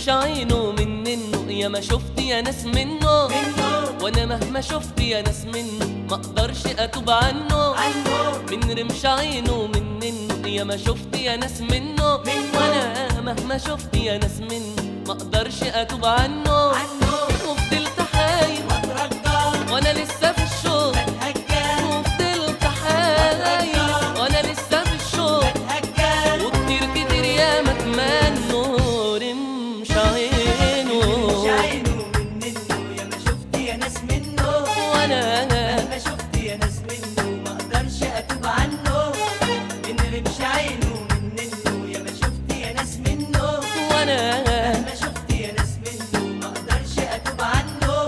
عينه من منه يا ما شفت يا ناس منه منه وانا مهما شفت يا ناس منه ما اقدرش اتوب عنه عنه من رمش عينه من منه يا ما شفت يا ناس منه منه. وانا مهما شفت يا ناس منه ما اقدرش اتوب عنه عنه وفضلت حاير واترجى وانا لسه في الشوق بتهجى وفضلت حاير وانا لسه في الشوق بتهجى وكتير كتير يا ما اتمنوا رمش عينه مش عينه من منه يا ما شفت يا ناس منه وانا ما شفت يا ناس منه ما اقدرش اتوب عنه من رمش عينه من منه يا ما شفت يا ناس منه وانا ما شفت يا ناس منه ما اقدرش اتوب عنه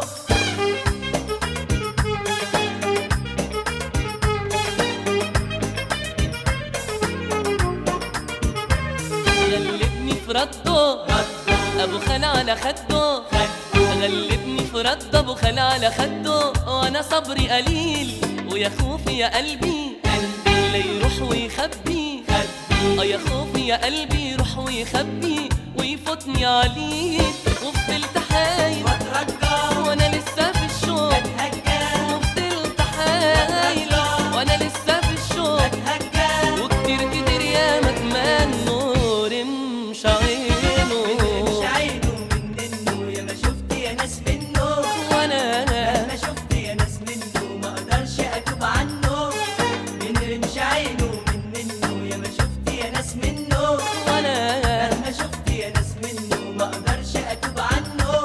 غلبني في رده ابو خال على خده غلبني في رده ابو خال على خده وانا صبري قليل ويا خوفي يا قلبي قلبي لا يروح ويخبي اه يا خوفي يا قلبي يروح ويخبي ويفوتني عليك وفضلت حايل واترجى وانا لسه في الشوق بتهجى وفضلت حايل وانا لسه في الشوق بتهجى وكتير كتير يا ما اتمنوا رمش عينه مش عينه من منه يا ما شفت يا ناس منه وانا ما شفت يا ناس منه ما اقدرش اتوب عنه من رمش عينه من منه يا ما شفت يا ناس منه وانا ما شفت يا ناس منه ما اقدرش اتوب عنه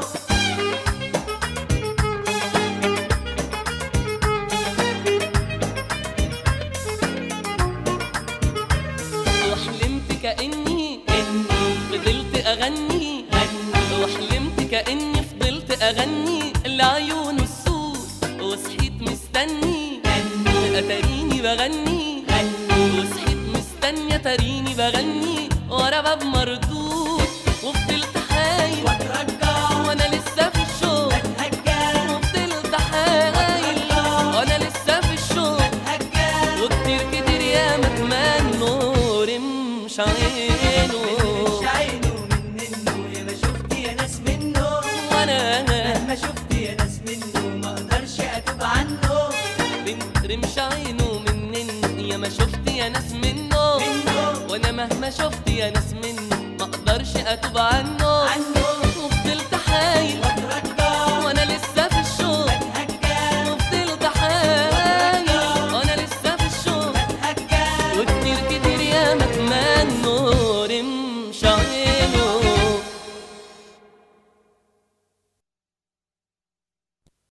وحلمت كاني اني فضلت اغني غني وحلمت كاني فضلت اغني لعيون السود وصحيت مستني غني اتاريني بغني غني وصحيت مستني تريني بغني ورا باب مردود وفضلت حايل واترجى وانا لسه في الشوق بتهجى وفضلت حايل وانا لسه في الشوق بتهجى وكتير كتير يا ما اتمنوا رمش عينه مش عينه من منه يا ما شفت يا ناس منه وانا مهما شفت يا ناس منه ما اقدرش اتوب عنه بنت رمش عينه منن يا ما شفت يا ناس منه منه وانا مهما شفت يا ناس منه ما اقدرش اتوب عنه عنه وفضلت حايل